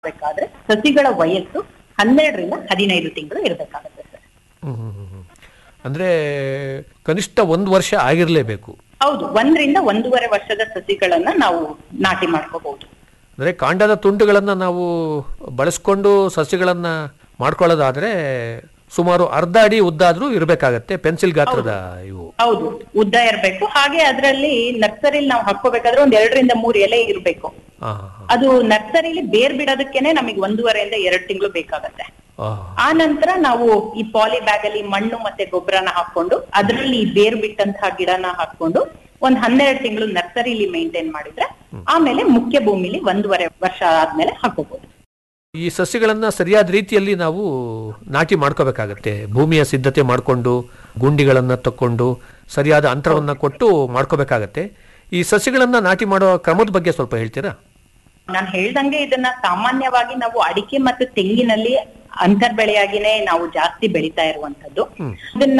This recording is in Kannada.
ಬೇಕಾದ್ರೆ ಸಸಿಗಳ ವಯಸ್ಸು ಹನ್ನೆರಡರಿಂದ ಹದಿನೈದು ತಿಂಗಳು ಇರಬೇಕಾಗುತ್ತೆ ಸರ್ ಹ್ಮ್, ಹ್ಮ್, ಹ್ಮ್, ಹ್ಮ್. ಅಂದ್ರೆ ಕನಿಷ್ಠ ಒಂದು ವರ್ಷ ಆಗಿರಲೇಬೇಕು ಹೌದು ಒಂದರಿಂದ ಒಂದೂವರೆ ವರ್ಷದ ಸಸಿಗಳನ್ನ ನಾವು ನಾಟಿ ಮಾಡ್ಕೋಬಹುದು ಅಂದ್ರೆ ಕಾಂಡದ ತುಂಡುಗಳನ್ನ ನಾವು ಬಳಸ್ಕೊಂಡು ಸಸ್ಯಗಳನ್ನ ಮಾಡ್ಕೊಳ್ಳೋದಾದ್ರೆ ಸುಮಾರು ಅರ್ಧ ಅಡಿ ಉದ್ದ ಆದ್ರೂ ಇರಬೇಕಾಗತ್ತೆ ಪೆನ್ಸಿಲ್ ಗಾತ್ರದ ಇವು ಹೌದು ಉದ್ದ ಇರಬೇಕು ಹಾಗೆ ಅದರಲ್ಲಿ ನರ್ಸರಿಲಿ ನಾವು ಹಾಕೋಬೇಕಾದ್ರೆ ಒಂದ್ ಎರಡರಿಂದ ಮೂರು ಎಲೆ ಇರಬೇಕು ಹಾ ಹಾ, ಹಾ. ಅದು ನರ್ಸರಿಲಿ ಬೇರ್ ಬಿಡೋದಕ್ಕೇನೆ ನಮಗೆ ಒಂದೂವರೆಯಿಂದ ಎರಡು ತಿಂಗಳು ಬೇಕಾಗತ್ತೆ ಆ, ಆ ನಂತರ ನಾವು ಈ ಪಾಲಿ ಬ್ಯಾಗ್ ಅಲ್ಲಿ ಮಣ್ಣು ಮತ್ತೆ ಗೊಬ್ಬರನ ಹಾಕೊಂಡು ಅದರಲ್ಲಿ ಈ ಬೇರ್ ಬಿಟ್ಟಂತಹ ಗಿಡನ ಹಾಕೊಂಡು ಒಂದ್ ಹನ್ನೆರಡು ತಿಂಗಳು ನರ್ಸರಿಲಿ ಮೇಂಟೈನ್ ಮಾಡಿದ್ರೆ ಆಮೇಲೆ ಮುಖ್ಯ ಭೂಮಿಲಿ ಒಂದೂವರೆ ವರ್ಷ ಆದ್ಮೇಲೆ ಹಾಕೋಬಹುದು ಈ ಸಸ್ಯಗಳನ್ನ ಸರಿಯಾದ ರೀತಿಯಲ್ಲಿ ನಾವು ನಾಟಿ ಮಾಡ್ಕೋಬೇಕಾಗತ್ತೆ ಭೂಮಿಯ ಸಿದ್ಧತೆ ಮಾಡಿಕೊಂಡು ಗುಂಡಿಗಳನ್ನ ತಕ್ಕೊಂಡು ಸರಿಯಾದ ಅಂತರವನ್ನ ಕೊಟ್ಟು ಮಾಡ್ಕೋಬೇಕಾಗತ್ತೆ ಈ ಸಸ್ಯಗಳನ್ನ ನಾಟಿ ಮಾಡೋ ಕ್ರಮದ ಬಗ್ಗೆ ಸ್ವಲ್ಪ ಹೇಳ್ತೀರಾ ನಾನು ಹೇಳ್ದಂಗೆ ಇದನ್ನ ಸಾಮಾನ್ಯವಾಗಿ ನಾವು ಅಡಿಕೆ ಮತ್ತು ತೆಂಗಿನಲ್ಲಿ ಅಂತರ್ ಬೆಳೆಯಾಗಿನೇ ನಾವು ಜಾಸ್ತಿ ಬೆಳಿತಾ ಇರುವಂತದ್ದು ಇದನ್ನ